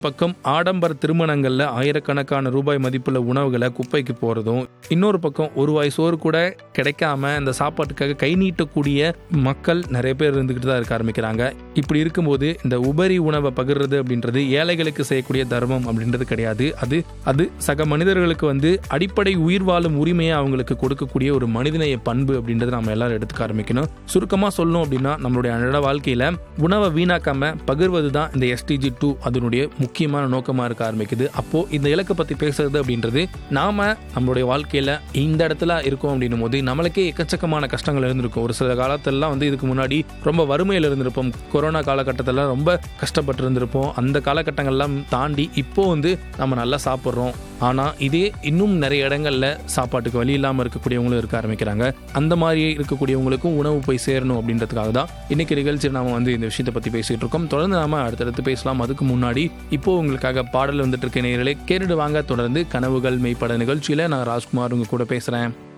பக்கம் ஆடம்பர திருமணங்கள்ல ஆயிரக்கணக்கான ரூபாய் மதிப்புள்ள உணவுகளை குப்பைக்கு போறதும் இன்னொரு பக்கம் ஒரு வாய் சோறு கூட கிடைக்காம இந்த சாப்பாட்டுக்காக கை நீட்டக்கூடிய மக்கள் நிறைய பேர் இருந்துகிட்டு தான் இருக்க ஆரம்பிக்கிறாங்க இப்படி இருக்கும்போது இந்த உபரி உணவை பகிர்றது அப்படின்றது ஏழைகளுக்கு செய்யக்கூடிய தர்மம் அப்படின்றது கிடையாது அது அது சக மனிதர்களுக்கு வந்து அடிப்படை உயிர் வாழும் உரிமையை அவங்களுக்கு கொடுக்கக்கூடிய ஒரு மனிதநேய பண்பு அப்படின்றத நம்ம எல்லாரும் எடுத்துக்க ஆரம்பிக்கணும் சுருக்கமா சொல்லணும் அப்படின்னா நம்மளுடைய அன்றாட வாழ்க்கையில உணவை வீணாக்காம பகிர்வது தான் இந்த எஸ்டிஜி டூ அதனுடைய முக்கியமான நோக்கமா இருக்க ஆரம்பிக்குது அப்போ இந்த இலக்கை பத்தி பேசுறது அப்படின்றது நாம நம்மளுடைய வாழ்க்கையில இந்த இடத்துல இருக்கோம் அப்படின்னும் போது நம்மளுக்கே எக்கச்சக்கமான கஷ்டங்கள் இருந்திருக்கும் ஒரு சில காலத்திலலாம் வந்து இதுக்கு முன்னாடி ரொம்ப வறுமையில் இருந்திருப்போம் கொரோனா காலகட்டத்தில் ரொம்ப கஷ்டப்பட்டு இருந்திருப்போம் அந்த காலகட்டங்கள்லாம் தாண்டி இப்போ வந்து நம்ம நல்லா சாப்பிட்றோம் ஆனால் இதே இன்னும் நிறைய இடங்கள்ல சாப்பாட்டுக்கு வழி இல்லாமல் இருக்கக்கூடியவங்களும் இருக்க ஆரம்பிக்கிறாங்க அந்த மாதிரி இருக்கக்கூடியவங்களுக்கும் உணவு போய் சேரணும் அப்படின்றதுக்காக தான் இன்னைக்கு நிகழ்ச்சியில் நாம வந்து இந்த விஷயத்தை பற்றி பேசிட்டு இருக்கோம் தொடர்ந்து நாம அடுத்தடுத்து பேசலாம் அதுக்கு முன்னாடி இப்போ உங்களுக்காக பாடல் வந்துட்டு இருக்க நேயர்களே கேட்டுட்டு வாங்க தொடர்ந்து கனவுகள் மெய்ப்பட நிகழ்ச்சியில நான் ராஜ்குமார் உங்க கூட பேசுறேன்